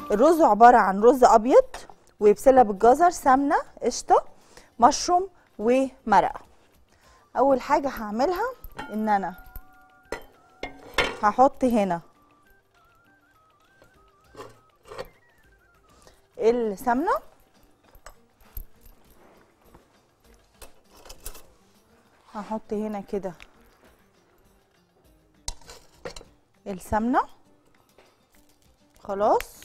الرز عباره عن رز ابيض وبسله بالجزر سمنه قشطه مشروم ومرقه اول حاجه هعملها ان انا هحط هنا السمنه هحط هنا كده السمنه خلاص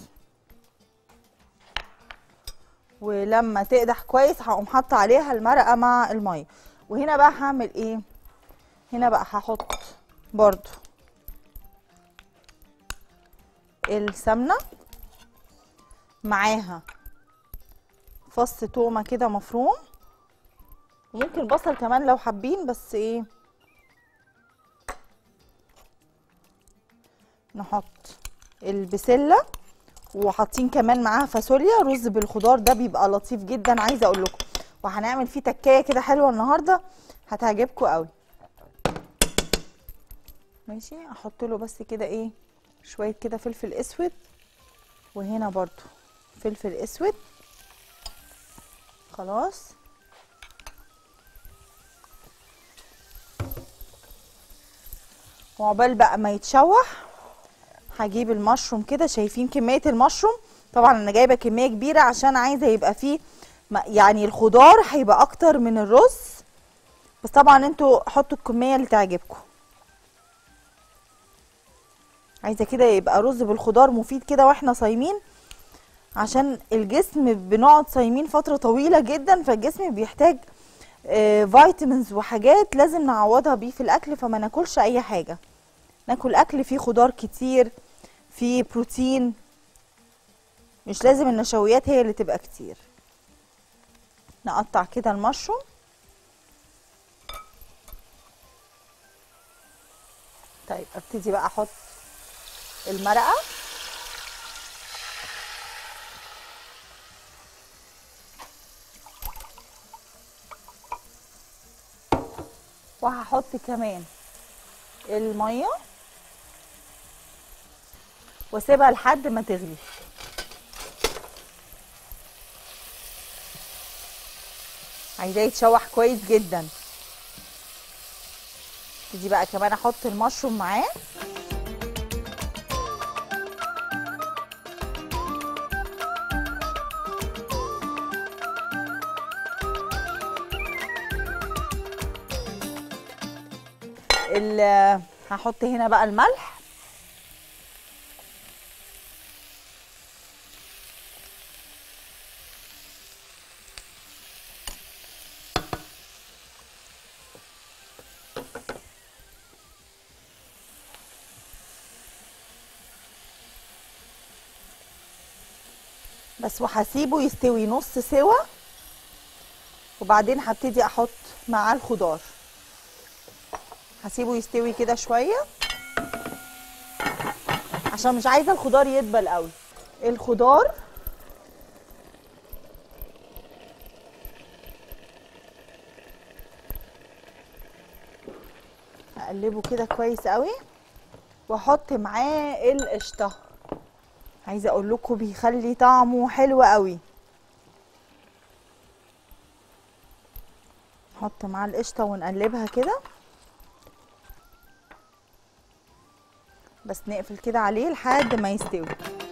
ولما تقدح كويس هقوم حاطه عليها المرقه مع الميه وهنا بقى هعمل ايه هنا بقى هحط برضو السمنه معاها فص تومه كده مفروم وممكن بصل كمان لو حابين بس ايه نحط البسله وحاطين كمان معاها فاصوليا رز بالخضار ده بيبقى لطيف جدا عايزه اقول لكم وهنعمل فيه تكايه كده حلوه النهارده هتعجبكم قوي ماشي احط له بس كده ايه شويه كده فلفل اسود وهنا برضو فلفل اسود خلاص وعقبال بقى ما يتشوح هجيب المشروم كده شايفين كميه المشروم طبعا انا جايبه كميه كبيره عشان عايزه يبقى فيه يعني الخضار هيبقى اكتر من الرز بس طبعا انتوا حطوا الكميه اللي تعجبكم عايزه كده يبقى رز بالخضار مفيد كده واحنا صايمين عشان الجسم بنقعد صايمين فتره طويله جدا فالجسم بيحتاج آه فيتامينز وحاجات لازم نعوضها بيه في الاكل فما ناكلش اي حاجه ناكل اكل فيه خضار كتير فيه بروتين مش لازم النشويات هي اللي تبقى كتير نقطع كده المشروم طيب ابتدي بقى احط المرقه وهحط كمان الميه واسيبها لحد ما تغلي عايزاه يتشوح كويس جدا ابتدي بقى كمان احط المشروم معاه هحط هنا بقى الملح بس وهسيبه يستوي نص سوا وبعدين هبتدي احط معاه الخضار هسيبه يستوي كده شويه عشان مش عايزه الخضار يدبل قوي الخضار هقلبه كده كويس قوي واحط معاه القشطه عايزه اقول لكم بيخلي طعمه حلو قوي نحط معاه القشطه ونقلبها كده بس نقفل كده عليه لحد ما يستوي